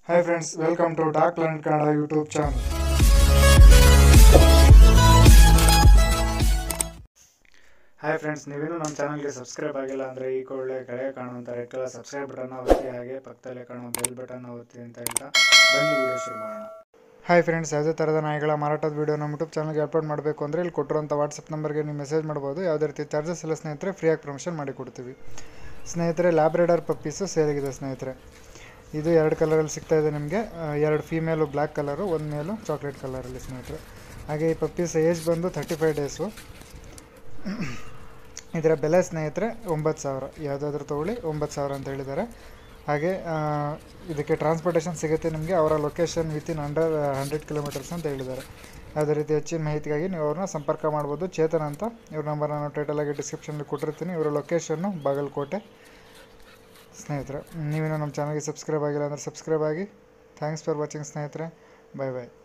hi friends welcome to dog planet Kannada YouTube channel hi friends ನೀವೇನು ನಮ್ಮ ಚಾನಲ್ಗೆ subscribe ಆಗಿಲ್ಲ ಅಂದರೆ ಈ ಕೂಡಲೇ ಕೆಳಗೆ ಕಾಣುವಂಥ ರೆಡ್ ಕಲರ್ ಸಬ್ಸ್ಕ್ರೈಬ್ ಬಟನ್ನ ಒತ್ತಿ ಹಾಗೆ ಪಕ್ಕದಲ್ಲೇ ಕಾಣುವ ಬೆಲ್ ಬಟನ್ನ ಒತ್ತಿ ಅಂತ ಹೇಳ್ತಾ ಬನ್ನಿ ವಿಡಿಯೋ ಶುರು ಮಾಡೋಣ ಹಾಯ್ ಫ್ರೆಂಡ್ಸ್ ಯಾವುದೇ ಥರದ ನಾಯಿಗಳ ಮಾರಾಟದ ವೀಡಿಯೋ ನಮ್ಮ ಯೂಟ್ಯೂಬ್ ಚಾನಲ್ಗೆ ಅಪ್ಲೋಡ್ ಮಾಡಬೇಕು ಅಂದರೆ ಇಲ್ಲಿ ಕೊಟ್ಟಿರುವಂಥ ವಾಟ್ಸಪ್ ನಂಬರ್ಗೆ ನೀವು ಮೆಸೇಜ್ ಮಾಡ್ಬೋದು ಯಾವುದೇ ರೀತಿ ಚಾರ್ಜಸ್ ಇಲ್ಲ ಸ್ನೇಹಿತರೆ ಫ್ರೀಯಾಗಿ ಪ್ರಮೋಷನ್ ಮಾಡಿ ಕೊಡ್ತೀವಿ ಸ್ನೇಹಿತರೆ ಲ್ಯಾಬ್ರೇಡರ್ ಪಪ್ಪೀಸು ಸೇಲಿಗಿದೆ ಸ್ನೇಹಿತರೆ ಇದು ಎರಡು ಕಲರಲ್ಲಿ ಸಿಗ್ತಾ ಇದೆ ನಿಮಗೆ ಎರಡು ಫೀಮೇಲು ಬ್ಲ್ಯಾಕ್ ಕಲರು ಒಂದು ಮೇಲು ಚಾಕ್ಲೇಟ್ ಕಲರಲ್ಲಿ ಸ್ನೇಹಿತರೆ ಹಾಗೆ ಈ ಪಪ್ಪೀಸ್ ಏಜ್ ಬಂದು ತರ್ಟಿ ಫೈವ್ ಡೇಸು ಇದರ ಬೆಲೆ ಸ್ನೇಹಿತರೆ ಒಂಬತ್ತು ಸಾವಿರ ಯಾವುದಾದ್ರೂ ತೊಗೊಳ್ಳಿ ಒಂಬತ್ತು ಸಾವಿರ ಅಂತ ಹೇಳಿದ್ದಾರೆ ಹಾಗೆ ಆ, ಇದಕ್ಕೆ ಟ್ರಾನ್ಸ್ಪೋರ್ಟೇಷನ್ ಸಿಗುತ್ತೆ ನಿಮಗೆ ಅವರ location within hundred hundred kilometers ಅಂತ ಹೇಳಿದ್ದಾರೆ ಯಾವುದೇ ರೀತಿ ಹೆಚ್ಚಿನ ಮಾಹಿತಿಗಾಗಿ ನೀವು ಅವ್ರನ್ನ ಸಂಪರ್ಕ ಮಾಡ್ಬೋದು ಚೇತನ್ ಅಂತ ಇವ್ರ ನಂಬರ್ ನಾನು ಟೈಟಲಾಗಿ ಡಿಸ್ಕ್ರಿಪ್ಷನಲ್ಲಿ ಕೊಟ್ಟಿರ್ತೀನಿ ಇವರ ಲೊಕೇಶನ್ನು ಬಾಗಲಕೋಟೆ ಸ್ನೇಹಿತರೆ ನೀವೇನೋ ನಮ್ಮ ಚಾನಲ್ಗೆ ಸಬ್ಸ್ಕ್ರೈಬ್ ಆಗಿಲ್ಲ ಅಂದರೆ ಸಬ್ಸ್ಕ್ರೈಬ್ ಆಗಿ ಥ್ಯಾಂಕ್ಸ್ ಫಾರ್ ವಾಚಿಂಗ್ ಸ್ನೇಹಿತರೆ ಬಾಯ್ ಬಾಯ್